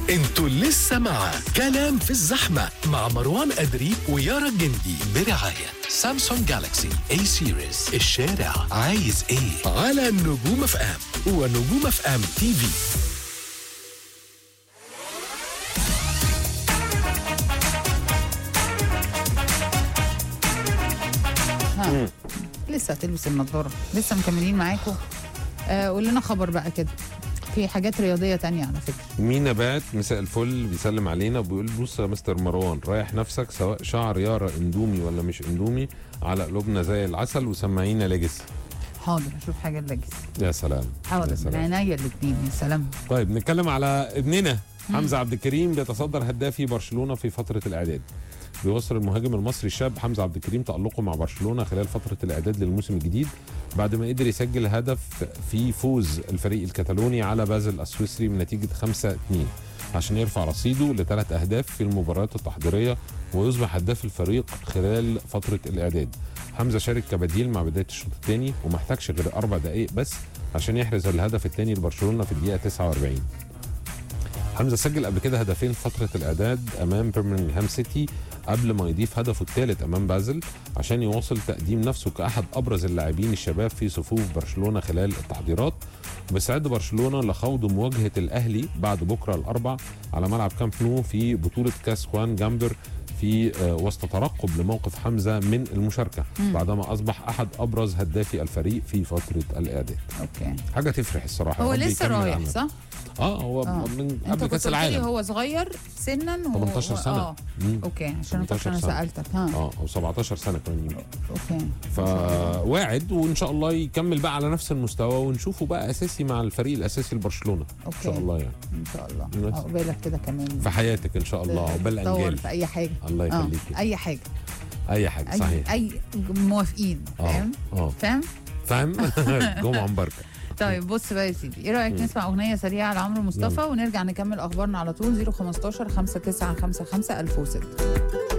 انتوا لسه مع كلام في الزحمة مع مروان أدري ويارا الجندي برعاية سامسونج جالاكسي اي سيريز الشارع عايز ايه على نجوم اف ام ونجوم اف ام تي في ها لسه هتلبس النضاره لسه مكملين معاكم آه قول لنا خبر بقى كده في حاجات رياضيه تانية على فكره مينا بات مساء الفل بيسلم علينا وبيقول بص يا مستر مروان رايح نفسك سواء شعر يارا اندومي ولا مش اندومي على قلوبنا زي العسل وسمعينا ليجاسي حاضر اشوف حاجه لجس يا سلام حاضر يا من سلام عينيا الاثنين يا سلام طيب نتكلم على ابننا حمزه عبد الكريم بيتصدر هدافي برشلونه في فتره الاعداد بيوصل المهاجم المصري الشاب حمزه عبد الكريم تألقه مع برشلونه خلال فتره الاعداد للموسم الجديد بعد ما قدر يسجل هدف في فوز الفريق الكتالوني على بازل السويسري بنتيجه 5-2 عشان يرفع رصيده لثلاث اهداف في المباريات التحضيريه ويصبح هداف الفريق خلال فتره الاعداد حمزه شارك كبديل مع بدايه الشوط الثاني وما احتاجش غير اربع دقائق بس عشان يحرز الهدف الثاني لبرشلونه في الدقيقه 49 حمزه سجل قبل كده هدفين في فتره الاعداد امام برمنغهام سيتي قبل ما يضيف هدفه الثالث امام بازل عشان يواصل تقديم نفسه كاحد ابرز اللاعبين الشباب في صفوف برشلونه خلال التحضيرات بيستعد برشلونه لخوض مواجهه الاهلي بعد بكره الاربع على ملعب كامب نو في بطوله كاس خوان جامبر في آه، وسط ترقب لموقف حمزه من المشاركه بعدما اصبح احد ابرز هدافي الفريق في فتره الاعداد اوكي حاجه تفرح الصراحه هو رب لسه يكمل رايح عمله. صح؟ اه هو آه. من انت قبل كنت كاس قلت لي العالم هو صغير سنا و... 18 سنه اه مم. اوكي عشان انا 18 فاكره انا سنة. سالتك ها اه او 17 سنه كمان يمكن اوكي فواعد وان شاء الله يكمل بقى على نفس المستوى ونشوفه بقى اساسي مع الفريق الاساسي لبرشلونه اوكي ان شاء الله يعني ان شاء الله بس. عقبالك كده كمان في حياتك ان شاء الله عقبال تطور انجال في اي حاجه الله آه، يخليكي اي حاجه اي حاجه اي صحيح اي موافقين اه فاهم اه فاهم فاهم جمعه مباركه طيب بص بقى يا سيدي ايه رايك نسمع اغنيه سريعه لعمرو مصطفى ونرجع نكمل اخبارنا على طول 015 5955 1006